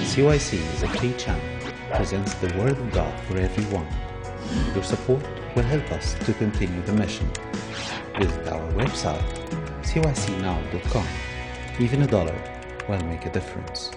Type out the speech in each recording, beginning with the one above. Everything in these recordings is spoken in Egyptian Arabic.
CYC is a free channel, presents the Word of God for everyone. Your support will help us to continue the mission. Visit our website, cycnow.com. Even a dollar will make a difference.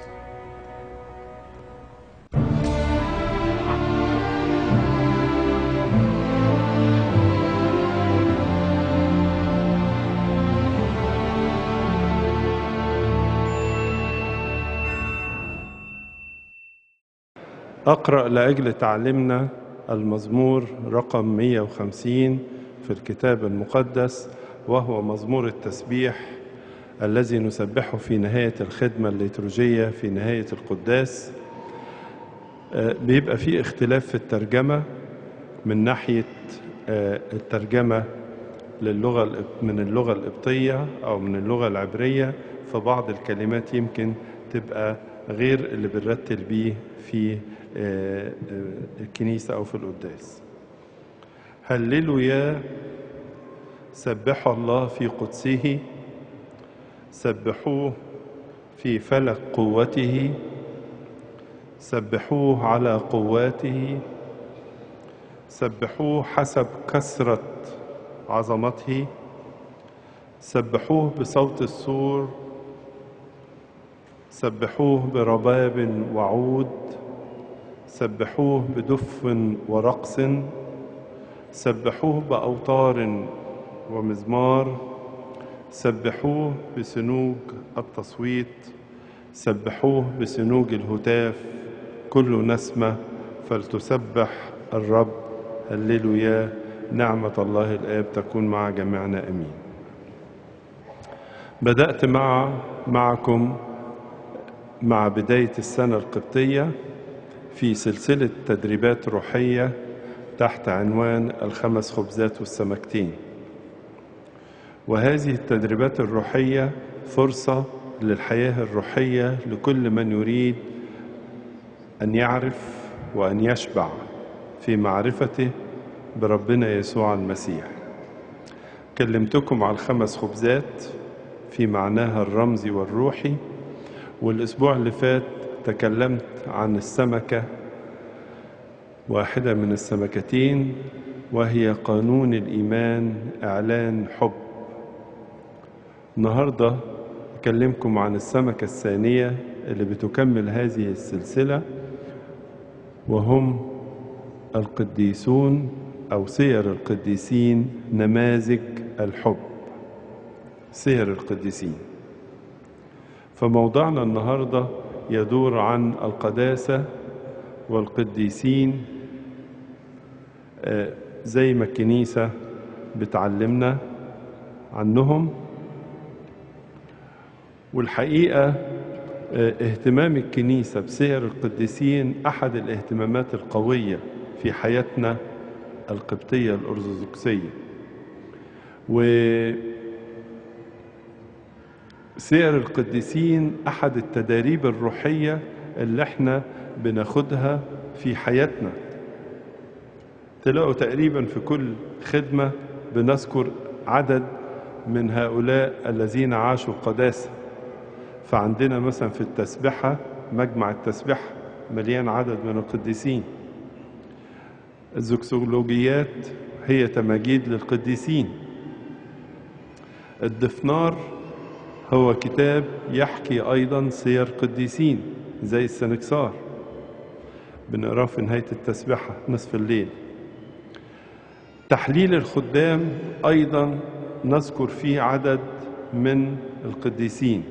أقرأ لأجل تعليمنا المزمور رقم 150 في الكتاب المقدس وهو مزمور التسبيح الذي نسبحه في نهاية الخدمة الليتورجية في نهاية القداس آه، بيبقى في اختلاف في الترجمة من ناحية آه، الترجمة للغة الإب- من اللغة القبطية أو من اللغة العبرية فبعض الكلمات يمكن تبقى غير اللي بنرتل بيه في آه، آه، الكنيسة أو في القداس هللوا يا سبحوا الله في قدسه سبحوه في فلك قوته سبحوه على قواته سبحوه حسب كثرة عظمته سبحوه بصوت السور سبحوه برباب وعود سبحوه بدف ورقص سبحوه بأوتار ومزمار سبحوه بسنوج التصويت سبحوه بسنوج الهتاف كل نسمة فلتسبح الرب هللويا نعمة الله الآب تكون مع جميعنا أمين بدأت مع معكم مع بداية السنة القبطية في سلسلة تدريبات روحية تحت عنوان الخمس خبزات والسمكتين وهذه التدريبات الروحية فرصة للحياة الروحية لكل من يريد أن يعرف وأن يشبع في معرفته بربنا يسوع المسيح كلمتكم على الخمس خبزات في معناها الرمزي والروحي والأسبوع اللي فات تكلمت عن السمكة واحدة من السمكتين وهي قانون الإيمان إعلان حب النهاردة أكلمكم عن السمكة الثانية اللي بتكمل هذه السلسلة وهم القديسون أو سير القديسين نماذج الحب سير القديسين فموضوعنا النهاردة يدور عن القداسة والقديسين آه، زي ما الكنيسة بتعلمنا عنهم والحقيقة آه، اهتمام الكنيسة بسير القديسين أحد الاهتمامات القوية في حياتنا القبطية الأرثوذكسية وسير القديسين أحد التداريب الروحية اللي احنا بناخدها في حياتنا تلاقوا تقريبا في كل خدمة بنذكر عدد من هؤلاء الذين عاشوا القداسة فعندنا مثلا في التسبحة مجمع التسبحة مليان عدد من القديسين الزكسولوجيات هي تماجيد للقديسين الدفنار هو كتاب يحكي أيضا سير قديسين زي السنكسار بنقراه في نهاية التسبحة نصف الليل تحليل الخدام أيضا نذكر فيه عدد من القديسين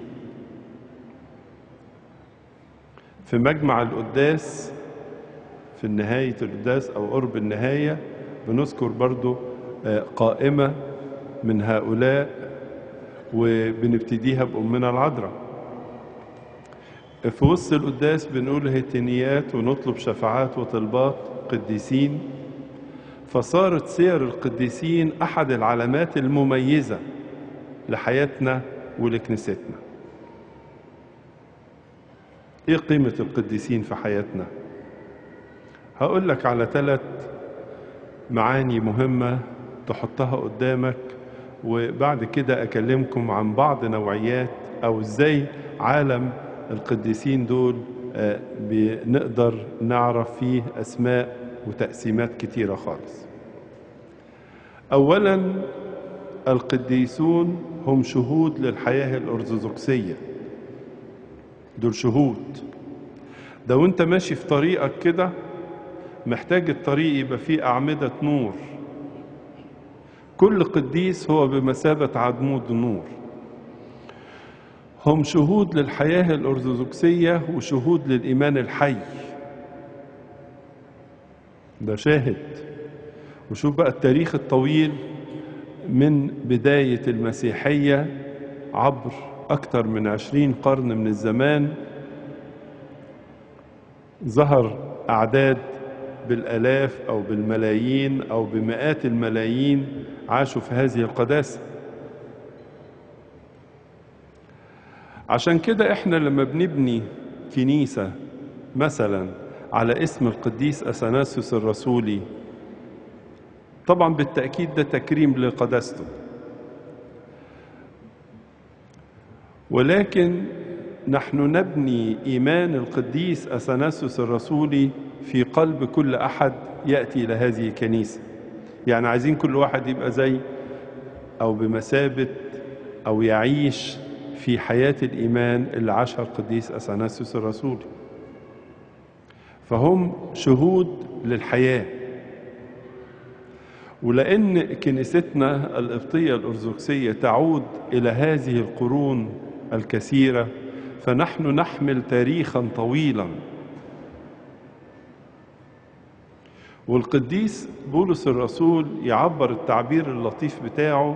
في مجمع القداس في نهاية القداس أو قرب النهاية بنذكر برضو آه، قائمة من هؤلاء وبنبتديها بأمنا العذراء في وسط القداس بنقول هتنيات ونطلب شفاعات وطلبات قديسين فصارت سير القديسين أحد العلامات المميزة لحياتنا ولكنيستنا ايه قيمة القديسين في حياتنا هقول لك على ثلاث معاني مهمة تحطها قدامك وبعد كده أكلمكم عن بعض نوعيات أو إزاي عالم القديسين دول آه، بنقدر نعرف فيه أسماء وتقسيمات كتيرة خالص أولا القديسون هم شهود للحياة الأرثوذكسية دول شهود ده وانت ماشي في طريقك كده محتاج الطريق يبقى فيه أعمدة نور كل قديس هو بمثابة عدمود نور هم شهود للحياة الأرثوذكسية وشهود للإيمان الحي ده شاهد وشوف بقى التاريخ الطويل من بداية المسيحية عبر أكثر من عشرين قرن من الزمان ظهر أعداد بالآلاف أو بالملايين أو بمئات الملايين عاشوا في هذه القداسة عشان كده احنا لما بنبني كنيسة مثلا على اسم القديس أثناسيوس الرسولي طبعا بالتأكيد ده تكريم لقداسته ولكن نحن نبني إيمان القديس أثناسيوس الرسولي في قلب كل أحد يأتي إلى هذه الكنيسة يعني عايزين كل واحد يبقى زي أو بمثابة أو يعيش في حياة الإيمان اللي عاشها القديس أثناسيوس الرسولي فهم شهود للحياة ولأن كنيستنا القبطية الأرثوذكسية تعود إلى هذه القرون الكثيرة فنحن نحمل تاريخا طويلا والقديس بولس الرسول يعبر التعبير اللطيف بتاعه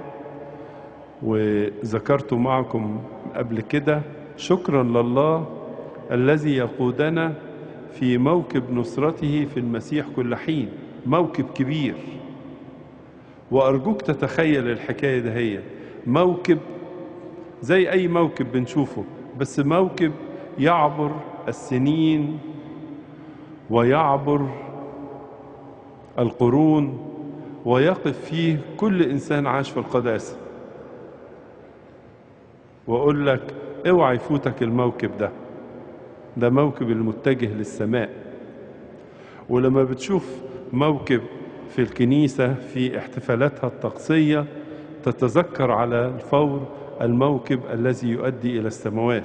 وذكرته معكم قبل كده شكرا لله الذي يقودنا في موكب نصرته في المسيح كل حين موكب كبير وأرجوك تتخيل الحكاية ده هي موكب زي أي موكب بنشوفه بس موكب يعبر السنين ويعبر القرون ويقف فيه كل إنسان عاش في القداسة وأقول لك اوعى يفوتك الموكب ده ده موكب المتجه للسماء ولما بتشوف موكب في الكنيسة في احتفالاتها الطقسية تتذكر على الفور الموكب الذي يؤدي إلى السماوات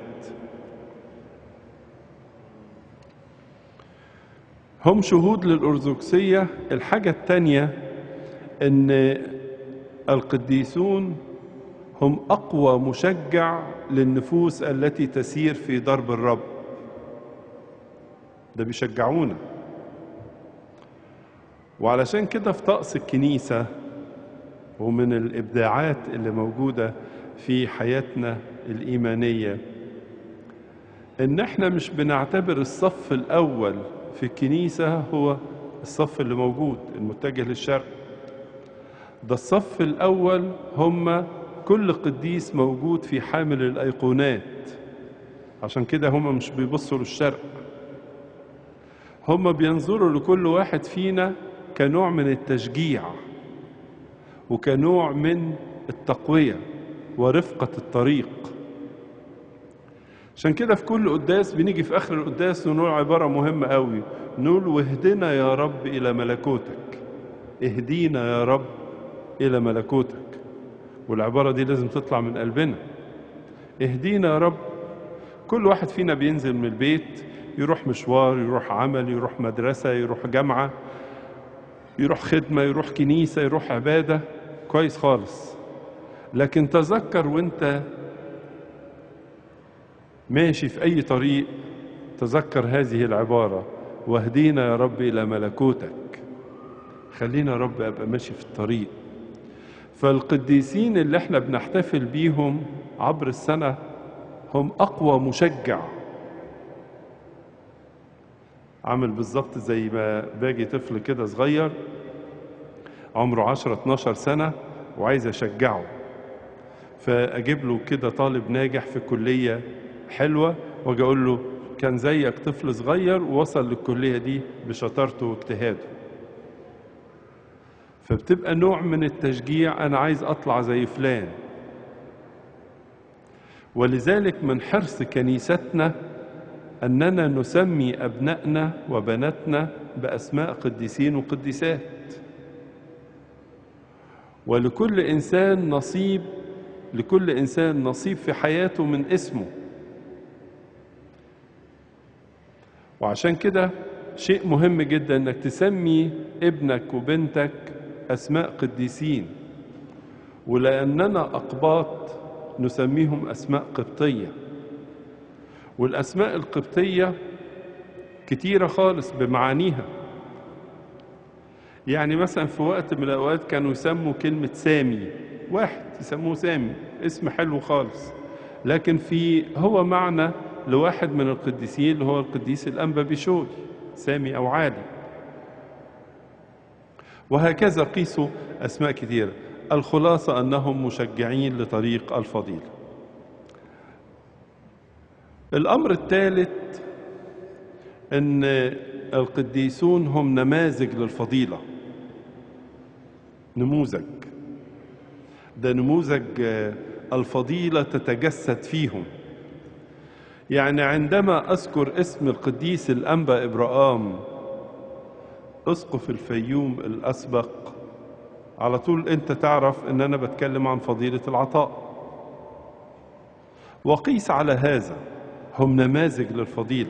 هم شهود للأرثوذكسية الحاجة الثانية أن القديسون هم أقوى مشجع للنفوس التي تسير في درب الرب ده بيشجعونا وعلشان كده في طقس الكنيسة ومن الإبداعات اللي موجودة في حياتنا الإيمانية إن إحنا مش بنعتبر الصف الأول في الكنيسة هو الصف اللي موجود المتجه للشرق ده الصف الأول هم كل قديس موجود في حامل الأيقونات عشان كده هم مش بيبصوا للشرق هم بينظروا لكل واحد فينا كنوع من التشجيع وكنوع من التقوية ورفقة الطريق عشان كده في كل قداس بنيجي في آخر القداس ونقول عبارة مهمة قوي نقول واهدنا يا رب إلى ملكوتك اهدينا يا رب إلى ملكوتك والعبارة دي لازم تطلع من قلبنا اهدينا يا رب كل واحد فينا بينزل من البيت يروح مشوار يروح عمل يروح مدرسة يروح جامعة يروح خدمة يروح كنيسة يروح عبادة كويس خالص لكن تذكر وانت ماشي في أي طريق تذكر هذه العبارة واهدينا يا رب إلى ملكوتك خلينا يا رب أبقى ماشي في الطريق فالقديسين اللي احنا بنحتفل بيهم عبر السنة هم أقوى مشجع عامل بالظبط زي ما باجي طفل كده صغير عمره 10 12 سنة وعايز أشجعه فأجيب له كده طالب ناجح في كلية حلوة واجي أقول له كان زيك طفل صغير ووصل للكلية دي بشطارته واجتهاده فبتبقى نوع من التشجيع أنا عايز أطلع زي فلان ولذلك من حرص كنيستنا أننا نسمي أبنائنا وبناتنا بأسماء قديسين وقديسات ولكل إنسان نصيب لكل إنسان نصيب في حياته من اسمه وعشان كده شيء مهم جدا انك تسمي ابنك وبنتك اسماء قديسين ولاننا اقباط نسميهم اسماء قبطيه والاسماء القبطيه كتيره خالص بمعانيها يعني مثلا في وقت من الاوقات كانوا يسموا كلمه سامي واحد يسموه سامي اسم حلو خالص لكن في هو معنى لواحد من القديسين اللي هو القديس الانبا بيشوي سامي او عالي وهكذا قيسوا اسماء كثيره الخلاصه انهم مشجعين لطريق الفضيله الامر الثالث ان القديسون هم نماذج للفضيله نموذج ده نموذج الفضيله تتجسد فيهم يعني عندما اذكر اسم القديس الانبا ابراهام اسقف الفيوم الاسبق على طول انت تعرف ان انا بتكلم عن فضيله العطاء وقيس على هذا هم نماذج للفضيله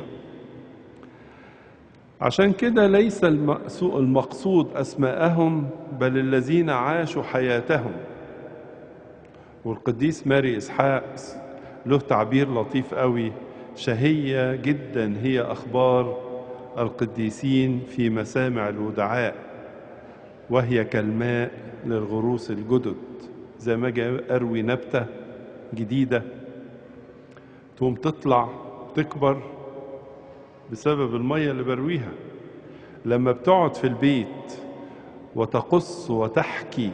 عشان كده ليس المقصود اسماءهم بل الذين عاشوا حياتهم والقديس ماري اسحاق له تعبير لطيف قوي شهيه جدا هي اخبار القديسين في مسامع الودعاء وهي كالماء للغروس الجدد زي ما اجي اروي نبته جديده تقوم تطلع تكبر بسبب الميه اللي برويها لما بتقعد في البيت وتقص وتحكي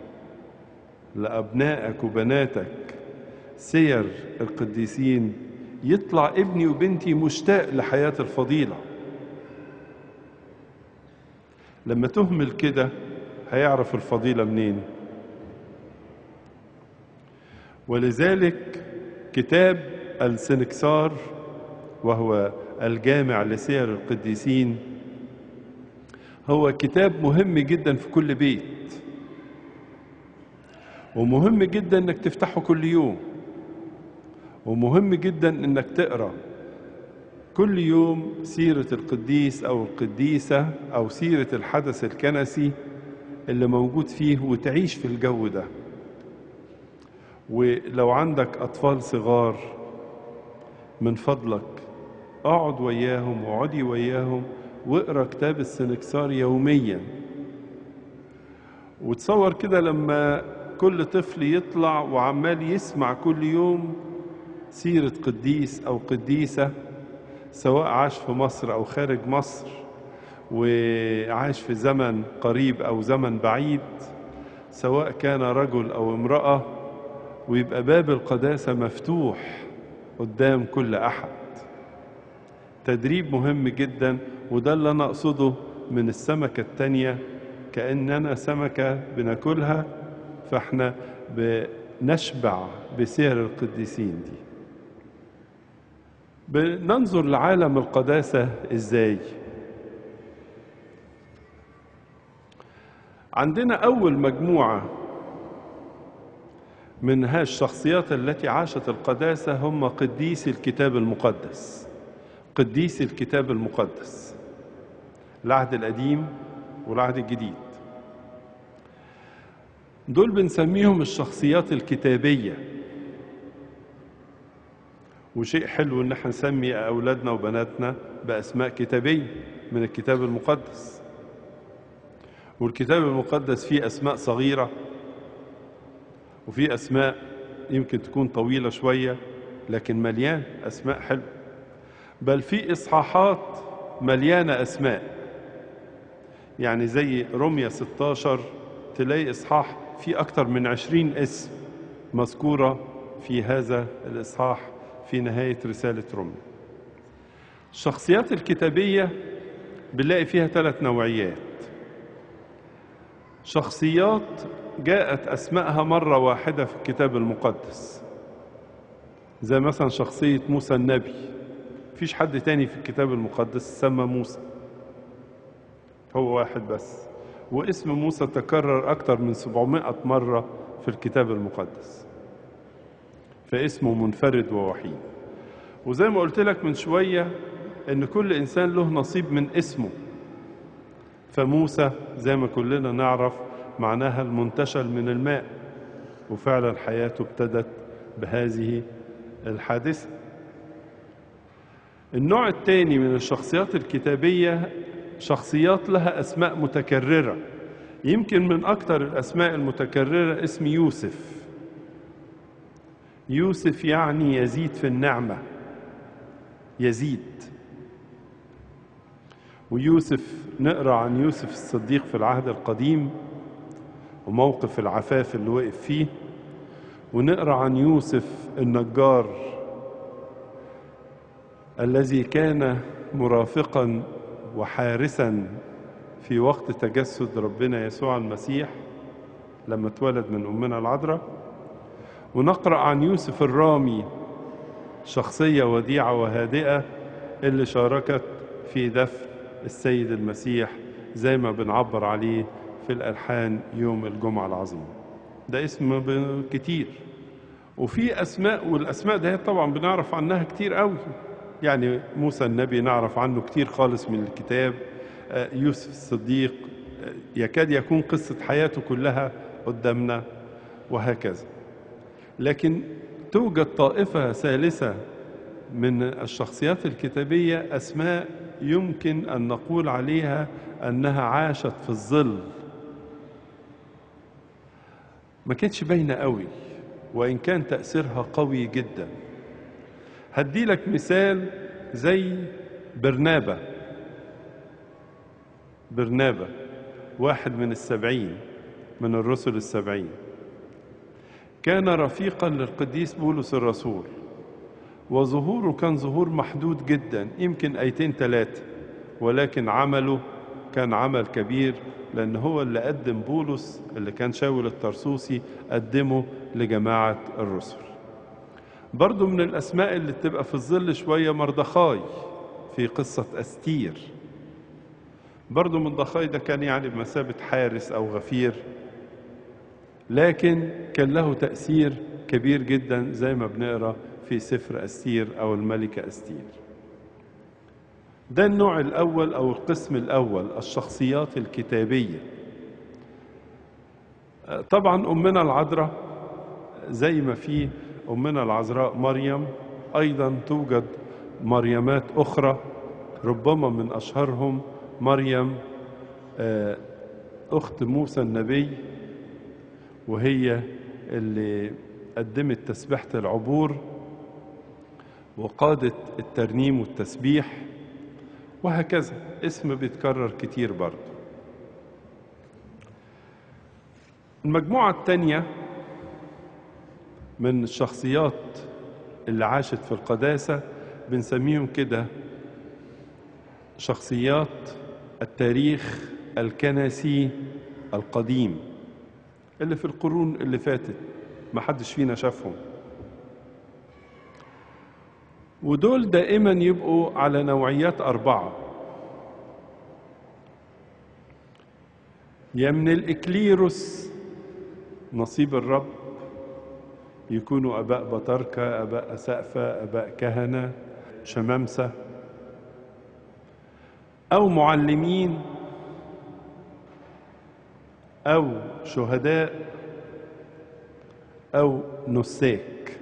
لابنائك وبناتك سير القديسين يطلع ابني وبنتي مشتاق لحياه الفضيله لما تهمل كده هيعرف الفضيله منين ولذلك كتاب السنكسار وهو الجامع لسير القديسين هو كتاب مهم جدا في كل بيت ومهم جدا انك تفتحه كل يوم ومهم جدا انك تقرا كل يوم سيره القديس او القديسه او سيره الحدث الكنسي اللي موجود فيه وتعيش في الجو ده ولو عندك اطفال صغار من فضلك اقعد وياهم واقعدي وياهم واقرا كتاب السنكسار يوميا وتصور كده لما كل طفل يطلع وعمال يسمع كل يوم سيرة قديس أو قديسة سواء عاش في مصر أو خارج مصر وعاش في زمن قريب أو زمن بعيد سواء كان رجل أو امرأة ويبقى باب القداسة مفتوح قدام كل أحد تدريب مهم جدا وده اللي أنا أقصده من السمكة التانية كأننا سمكة بناكلها فاحنا بنشبع بسير القديسين دي بننظر لعالم القداسة ازاي عندنا أول مجموعة من ها الشخصيات التي عاشت القداسة هم قديسي الكتاب المقدس قديسي الكتاب المقدس العهد القديم والعهد الجديد دول بنسميهم الشخصيات الكتابية وشيء حلو ان احنا نسمي اولادنا وبناتنا باسماء كتابية من الكتاب المقدس والكتاب المقدس فيه اسماء صغيرة وفيه اسماء يمكن تكون طويلة شوية لكن مليان اسماء حلوة بل في اصحاحات مليانة اسماء يعني زي رمية 16 تلاقي اصحاح في أكثر من عشرين اسم مذكورة في هذا الإصحاح في نهاية رسالة روميا الشخصيات الكتابية بنلاقي فيها ثلاث نوعيات شخصيات جاءت أسمائها مرة واحدة في الكتاب المقدس زي مثلا شخصية موسى النبي مفيش حد تاني في الكتاب المقدس سمى موسى هو واحد بس واسم موسى تكرر أكثر من 700 مرة في الكتاب المقدس فاسمه منفرد ووحيد وزي ما قلت لك من شوية إن كل إنسان له نصيب من اسمه فموسى زي ما كلنا نعرف معناها المنتشل من الماء وفعلا حياته ابتدت بهذه الحادثة النوع الثاني من الشخصيات الكتابية شخصيات لها أسماء متكررة يمكن من أكثر الأسماء المتكررة اسم يوسف يوسف يعني يزيد في النعمة يزيد ويوسف نقرا عن يوسف الصديق في العهد القديم وموقف العفاف اللي وقف فيه ونقرا عن يوسف النجار الذي كان مرافقا وحارسا في وقت تجسد ربنا يسوع المسيح لما اتولد من امنا العذراء ونقرا عن يوسف الرامي شخصيه وديعه وهادئه اللي شاركت في دفن السيد المسيح زي ما بنعبر عليه في الالحان يوم الجمعه العظيم ده اسم كتير وفي اسماء والاسماء ده طبعا بنعرف عنها كتير قوي يعني موسى النبي نعرف عنه كتير خالص من الكتاب يوسف الصديق يكاد يكون قصة حياته كلها قدامنا وهكذا لكن توجد طائفة ثالثة من الشخصيات الكتابية أسماء يمكن أن نقول عليها أنها عاشت في الظل ما كانتش باينة قوي وإن كان تأثيرها قوي جدا هدي لك مثال زي برنابة برنابة واحد من السبعين من الرسل السبعين كان رفيقا للقديس بولس الرسول وظهوره كان ظهور محدود جدا يمكن ايتين ثلاثة ولكن عمله كان عمل كبير لأن هو اللي قدم بولس اللي كان شاول الترسوسي قدمه لجماعة الرسل برضو من الأسماء اللي تبقى في الظل شوية مردخاي في قصة أستير برضو مردخاي ده كان يعني بمثابة حارس أو غفير لكن كان له تأثير كبير جدا زي ما بنقرأ في سفر أستير أو الملكة أستير ده النوع الأول أو القسم الأول الشخصيات الكتابية طبعا أمنا العذراء زي ما في أمنا العذراء مريم أيضا توجد مريمات أخرى ربما من أشهرهم مريم أخت موسى النبي وهي اللي قدمت تسبيحة العبور وقادت الترنيم والتسبيح وهكذا اسم بيتكرر كتير برضه المجموعة الثانية من الشخصيات اللي عاشت في القداسة بنسميهم كده شخصيات التاريخ الكنسي القديم اللي في القرون اللي فاتت ما حدش فينا شافهم ودول دائما يبقوا على نوعيات أربعة يا من الإكليروس نصيب الرب يكونوا أباء بطاركة أباء أسقفة أباء كهنة شمامسة أو معلمين أو شهداء أو نساك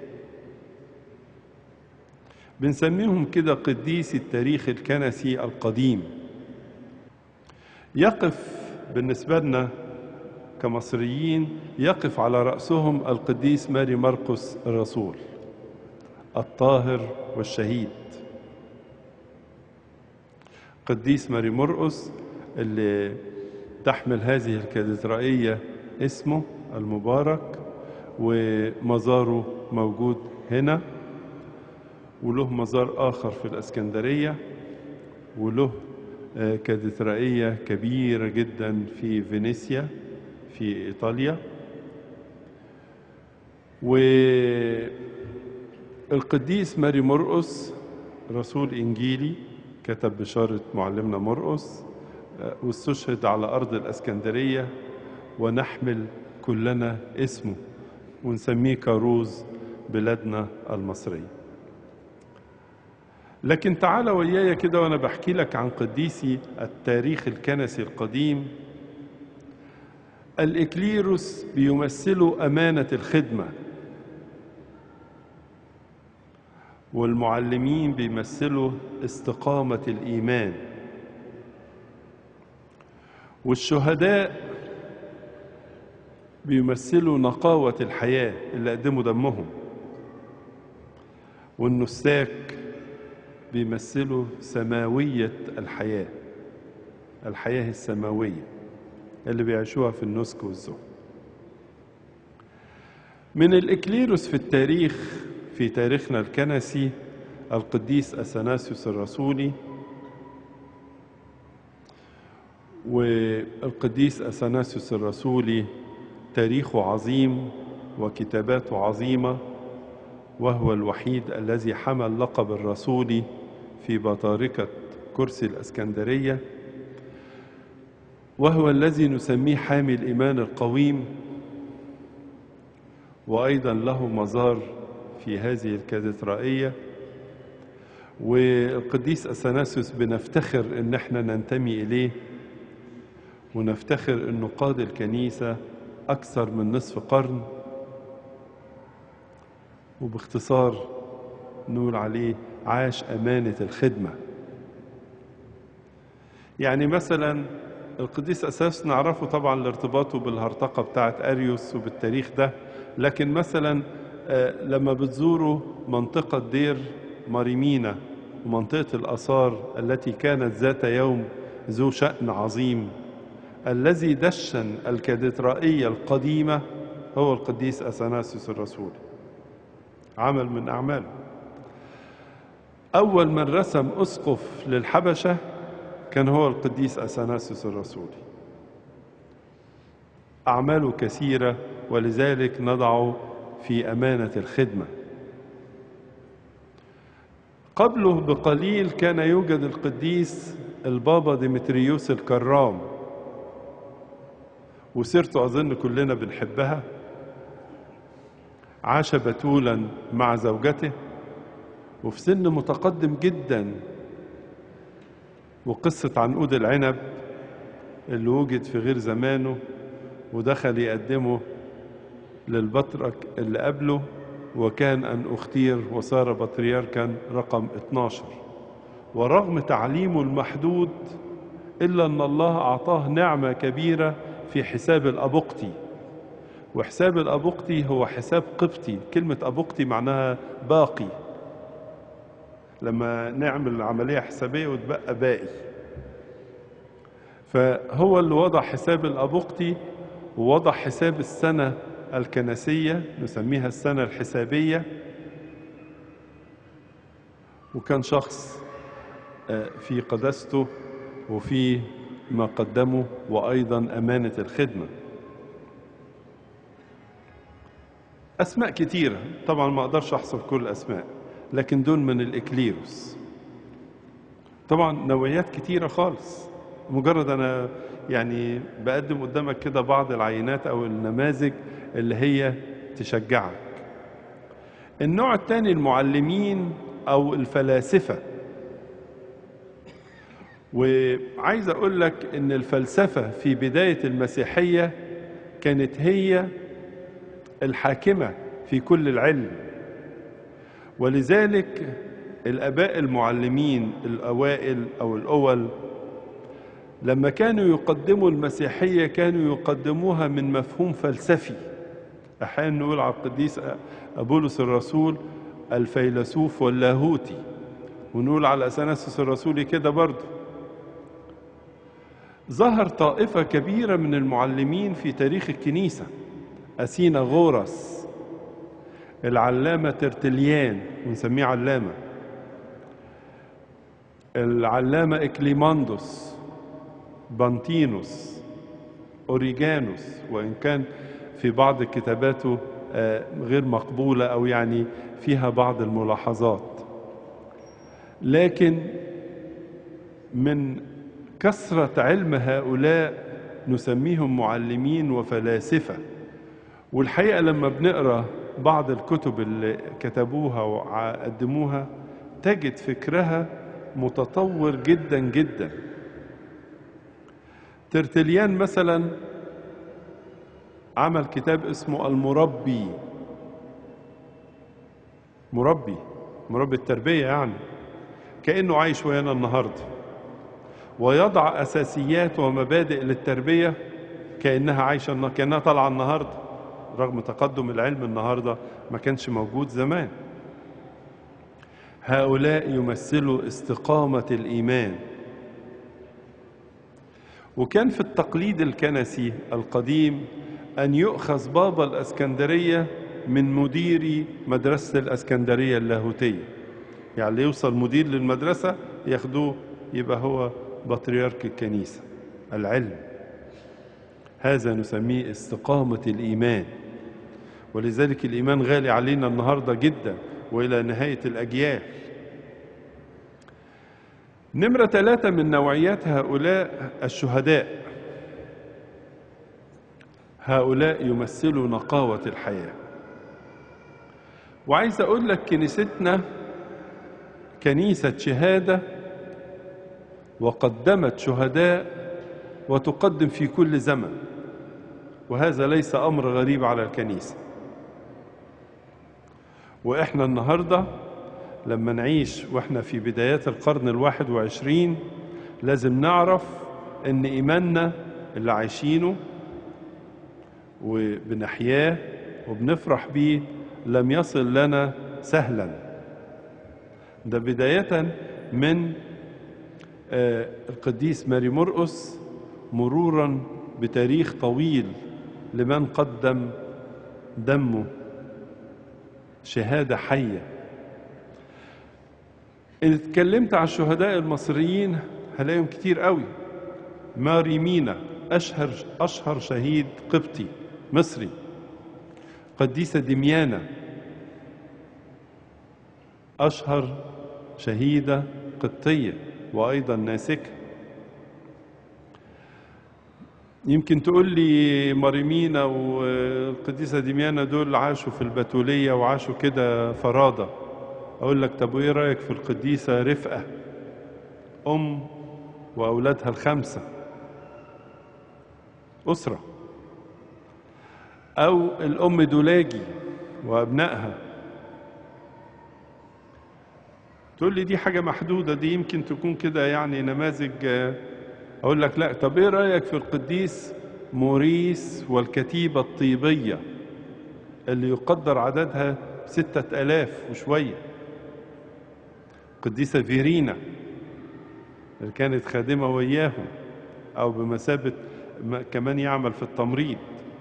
بنسميهم كده قديس التاريخ الكنسي القديم يقف بالنسبة لنا كمصريين يقف على رأسهم القديس ماري مرقس الرسول الطاهر والشهيد قديس ماري مرقس اللي تحمل هذه الكاتدرائية اسمه المبارك ومزاره موجود هنا وله مزار آخر في الأسكندرية وله كاتدرائية كبيرة جدا في فينيسيا في إيطاليا والقديس ماري مرقس رسول إنجيلي كتب بشارة معلمنا مرقس آه، واستشهد على أرض الأسكندرية ونحمل كلنا اسمه ونسميه كاروز بلادنا المصرية لكن تعال وياي كده وأنا بحكي لك عن قديسي التاريخ الكنسي القديم الإكليروس بيمثلوا أمانة الخدمة والمعلمين بيمثلوا استقامة الإيمان والشهداء بيمثلوا نقاوة الحياة اللي قدموا دمهم والنساك بيمثلوا سماوية الحياة الحياة السماوية اللي بيعيشوها في النسك والزهد من الإكليروس في التاريخ في تاريخنا الكنسي القديس أثناسيوس الرسولي والقديس أثناسيوس الرسولي تاريخه عظيم وكتاباته عظيمة وهو الوحيد الذي حمل لقب الرسولي في بطاركة كرسي الأسكندرية وهو الذي نسميه حامي الإيمان القويم وأيضا له مزار في هذه الكاتدرائية والقديس أثناسيوس بنفتخر إن احنا ننتمي إليه ونفتخر إنه قاد الكنيسة أكثر من نصف قرن وباختصار نقول عليه عاش أمانة الخدمة يعني مثلا القديس أساس نعرفه طبعا لارتباطه بالهرطقة بتاعت أريوس وبالتاريخ ده لكن مثلا آه، لما بتزوروا منطقة دير ماريمينا ومنطقة الآثار التي كانت ذات يوم ذو شأن عظيم الذي دشن الكاتدرائية القديمة هو القديس أثناسيوس الرسول عمل من أعماله أول من رسم أسقف للحبشة كان هو القديس أثناسيوس الرسولي أعماله كثيرة ولذلك نضعه في أمانة الخدمة قبله بقليل كان يوجد القديس البابا ديمتريوس الكرام وسيرته أظن كلنا بنحبها عاش بتولا مع زوجته وفي سن متقدم جدا وقصة عنقود العنب اللي وجد في غير زمانه ودخل يقدمه للبطرك اللي قبله وكان أن أختير وصار بطريركا رقم 12 ورغم تعليمه المحدود إلا أن الله أعطاه نعمة كبيرة في حساب الأبقتي وحساب الأبقتي هو حساب قبطي كلمة أبقتي معناها باقي لما نعمل عملية حسابية وتبقى باقي فهو اللي وضع حساب الأبقتي ووضع حساب السنة الكنسية نسميها السنة الحسابية وكان شخص آه، في قداسته وفي ما قدمه وأيضا أمانة الخدمة أسماء كتيرة طبعا ما أقدرش أحصر كل الأسماء لكن دول من الإكليروس طبعا نوعيات كتيرة خالص مجرد أنا يعني بقدم قدامك كده بعض العينات أو النماذج اللي هي تشجعك النوع الثاني المعلمين أو الفلاسفة وعايز أقول لك إن الفلسفة في بداية المسيحية كانت هي الحاكمة في كل العلم ولذلك الآباء المعلمين الأوائل أو الأول لما كانوا يقدموا المسيحية كانوا يقدموها من مفهوم فلسفي أحيانا نقول على القديس أبولس الرسول الفيلسوف واللاهوتي ونقول على أثناسيوس الرسولي كده برضه ظهر طائفة كبيرة من المعلمين في تاريخ الكنيسة أثينا غورس العلامة ترتليان ونسميه علامة العلامة إكليماندوس بانتينوس أوريجانوس وإن كان في بعض كتاباته آه، غير مقبولة أو يعني فيها بعض الملاحظات لكن من كثرة علم هؤلاء نسميهم معلمين وفلاسفة والحقيقة لما بنقرأ بعض الكتب اللي كتبوها وقدموها تجد فكرها متطور جدا جدا ترتليان مثلا عمل كتاب اسمه المربي مربي مربي التربية يعني كأنه عايش ويانا النهاردة ويضع أساسيات ومبادئ للتربية كأنها عايشة كأنها طالعة النهاردة رغم تقدم العلم النهاردة ما كانش موجود زمان هؤلاء يمثلوا استقامة الإيمان وكان في التقليد الكنسي القديم أن يؤخذ بابا الأسكندرية من مدير مدرسة الأسكندرية اللاهوتية يعني اللي يوصل مدير للمدرسة ياخدوه يبقى هو بطريرك الكنيسة العلم هذا نسميه استقامة الإيمان ولذلك الإيمان غالي علينا النهاردة جدا وإلى نهاية الأجيال نمرة ثلاثة من نوعيات هؤلاء الشهداء هؤلاء يمثلوا نقاوة الحياة وعايز أقول لك كنيستنا كنيسة شهادة وقدمت شهداء وتقدم في كل زمن وهذا ليس أمر غريب على الكنيسة وإحنا النهاردة لما نعيش وإحنا في بدايات القرن الواحد وعشرين لازم نعرف إن إيماننا اللي عايشينه وبنحياه وبنفرح بيه لم يصل لنا سهلا ده بداية من القديس ماري مرقس مرورا بتاريخ طويل لمن قدم دمه شهادة حية إن اتكلمت عن الشهداء المصريين هلاقيهم كتير قوي ماري مينا أشهر أشهر شهيد قبطي مصري قديسة دميانة أشهر شهيدة قبطية وأيضا ناسكة يمكن تقول لي مريمينا والقديسة دميانة دول عاشوا في البتولية وعاشوا كده فرادة أقول لك طب وإيه رأيك في القديسة رفقة أم وأولادها الخمسة أسرة أو الأم دولاجي وأبنائها تقول لي دي حاجة محدودة دي يمكن تكون كده يعني نماذج أقول لك لا طب إيه رأيك في القديس موريس والكتيبة الطيبية اللي يقدر عددها ستة ألاف وشوية قديسة فيرينا اللي كانت خادمة وياهم أو بمثابة كمان يعمل في التمريض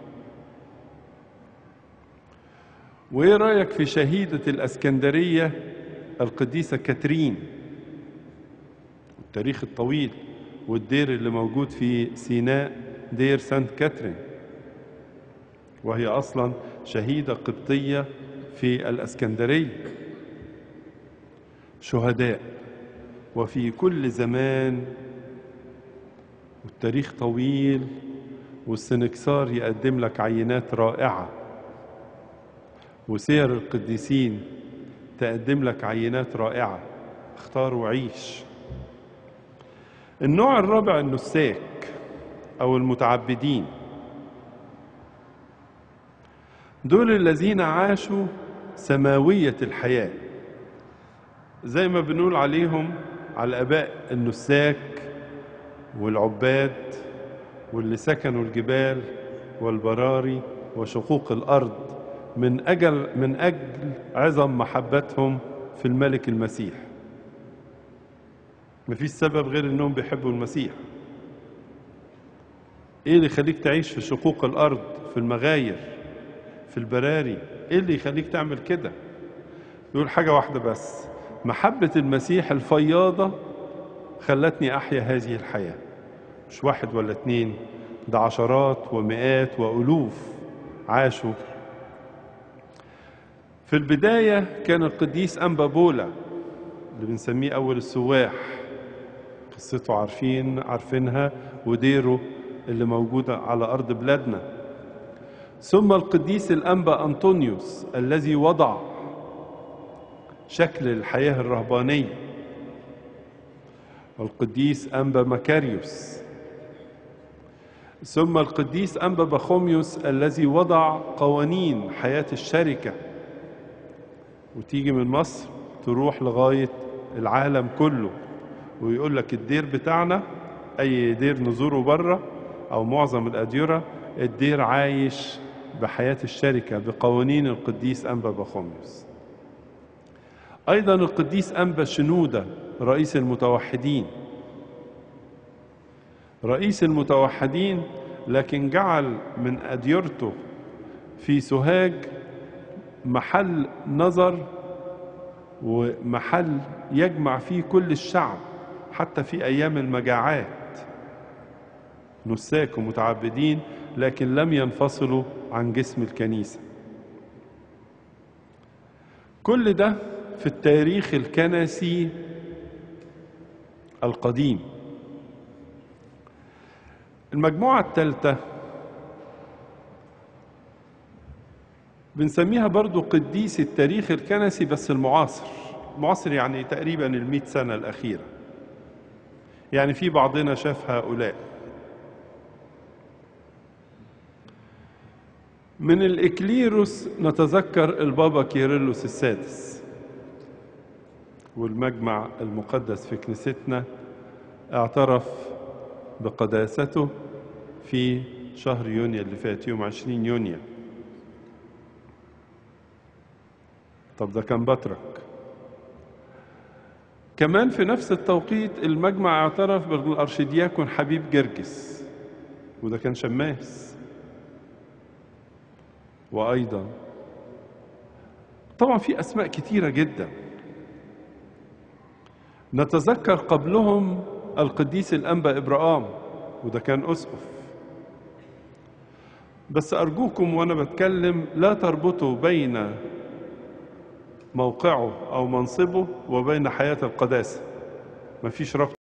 وإيه رأيك في شهيدة الأسكندرية القديسة كاترين التاريخ الطويل والدير اللي موجود في سيناء دير سانت كاترين وهي أصلا شهيدة قبطية في الأسكندرية شهداء وفي كل زمان والتاريخ طويل والسنكسار يقدم لك عينات رائعة وسير القديسين تقدم لك عينات رائعة اختار وعيش النوع الرابع النساك أو المتعبدين دول الذين عاشوا سماوية الحياة زي ما بنقول عليهم على الآباء النساك والعباد واللي سكنوا الجبال والبراري وشقوق الأرض من أجل من أجل عظم محبتهم في الملك المسيح مفيش سبب غير انهم بيحبوا المسيح ايه اللي يخليك تعيش في شقوق الارض في المغاير في البراري ايه اللي يخليك تعمل كده يقول حاجة واحدة بس محبة المسيح الفياضة خلتني أحيا هذه الحياة مش واحد ولا اتنين ده عشرات ومئات وألوف عاشوا في البداية كان القديس أنبا بولا اللي بنسميه أول السواح قصته عارفين عارفينها وديره اللي موجودة على أرض بلادنا ثم القديس الأنبا أنطونيوس الذي وضع شكل الحياة الرهبانية والقديس أنبا مكاريوس ثم القديس أنبا بخوميوس الذي وضع قوانين حياة الشركة وتيجي من مصر تروح لغاية العالم كله ويقول لك الدير بتاعنا أي دير نزوره بره أو معظم الأديرة الدير عايش بحياة الشركة بقوانين القديس أنبا بخوميوس أيضا القديس أنبا شنودة رئيس المتوحدين رئيس المتوحدين لكن جعل من أديرته في سوهاج محل نظر ومحل يجمع فيه كل الشعب حتى في أيام المجاعات نساك ومتعبدين لكن لم ينفصلوا عن جسم الكنيسة كل ده في التاريخ الكنسي القديم المجموعة الثالثة بنسميها برضو قديس التاريخ الكنسي بس المعاصر المعاصر يعني تقريبا المئة سنة الأخيرة يعني في بعضنا شاف هؤلاء من الإكليروس نتذكر البابا كيرلس السادس والمجمع المقدس في كنيستنا اعترف بقداسته في شهر يونيو اللي فات يوم 20 يونيو طب ده كان بطرك كمان في نفس التوقيت المجمع اعترف بالارشدياكون حبيب جرجس وده كان شماس وايضا طبعا في اسماء كتيره جدا نتذكر قبلهم القديس الانبا ابراهام وده كان اسقف بس ارجوكم وانا بتكلم لا تربطوا بين موقعه او منصبه وبين حياه القداسه مفيش ربط